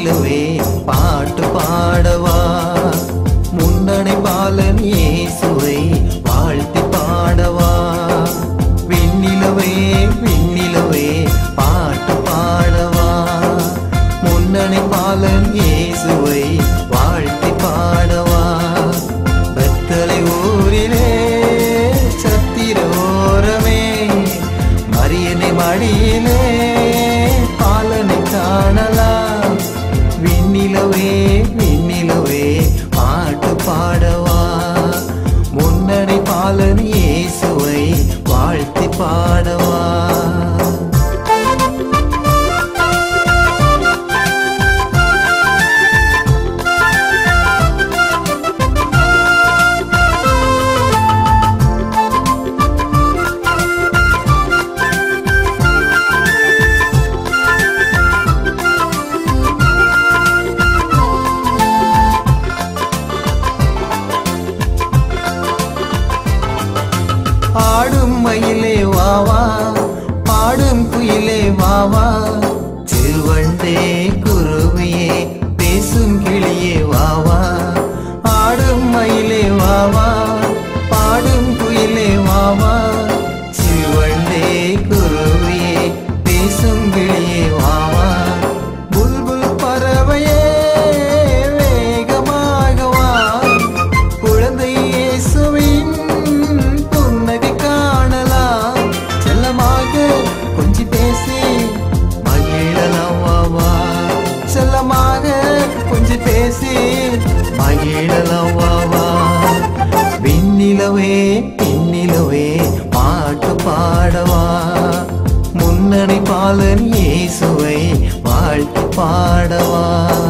விண்ணிலவே பாட்டு பாடவா முன்னணி பாலன் இயேசுவை வாழ்த்தி பாடவா விண்ணிலவே விண்ணிலவே பாட்டு பாடவா முன்னணி பாலன் இயேசுவை வாழ்த்தி பாடவா பெத்தலை ஊரிலே சத்திர ஓரமே மரியனை மடியிலே பாலனை காணலாம் விண்ணிலவே விண்ணிலவே பாட்டு பாடவா முன்னணி பாலன் இயேசுவை வாழ்த்தி பாடவா ஆடும் மயிலே வாவா பாடும் குயிலே வாவா சிறுவண்டே குருவியே பேசும் கிளியே வாவா ஆடும் மயிலே வாவா பாடும் குயிலே வாவா சிறுவண்டே குருவியே பேசும் கிளியே வாவா புல்புல் பறவையே வேகமாக வா குழந்தை இயேசுவின் புன்னகை காணலாம் செல்லமாக கொஞ்சி பேசி மகிழலாம் வா வா செல்லமாக கொஞ்சி பேசி மகிழலாம் வா வா விண்ணிலவே பின்னிலவே பாட்டு பாடவா முன்னணி பாலன் இயேசுவை வாழ்த்து பாடவா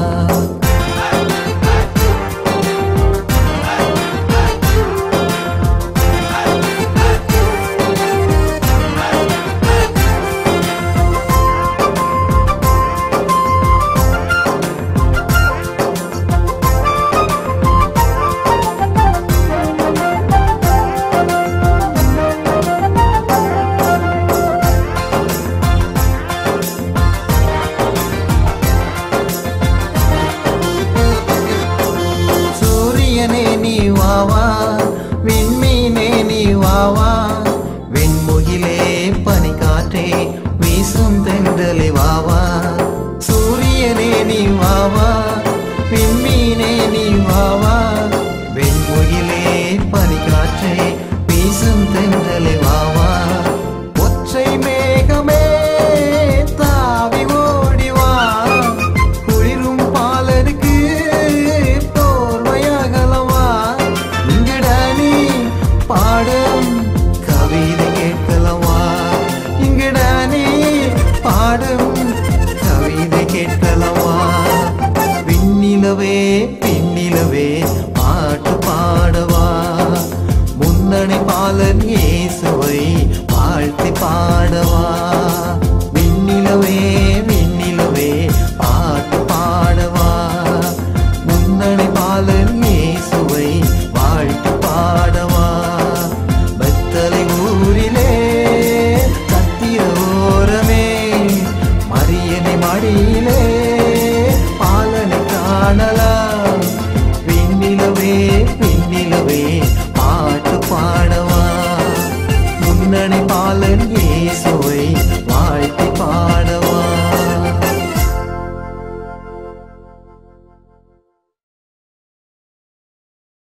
சூரியனே நீ வாவா விண்மீனே நீ வாவா வெண்முகிலே பனிக்காற்றே வீசும் தென்றலே வாவா சூரியனே நீ வாவா விண்மீனே நீ வாவா வெண்முகிலே பனிக்காற்றே வீசும் தென்றலே வாவா ஒற்றை மேகமே தாவி ஓடி வா குளிரும் பாலருக்கு தோல்வையாகலவா இங்கடா நீ பாடும் கவிதை கேட்கலவா இங்கடா நீ பாடும் கவிதை கேட்கலவா விண்ணிலவே பின்னிலவே பாட்டு பாடவா முன்னணி பாலன் இயேசுவை வாழ்த்தி பாடவா விண்ணிலவே விண்ணிலவே பாட்டு பாடவா முன்னணி பாலன் இயேசுவை வாழ்த்து பாடவா பத்தலை ஊரிலே சத்திர ஓரமே மரியனை மடியிலே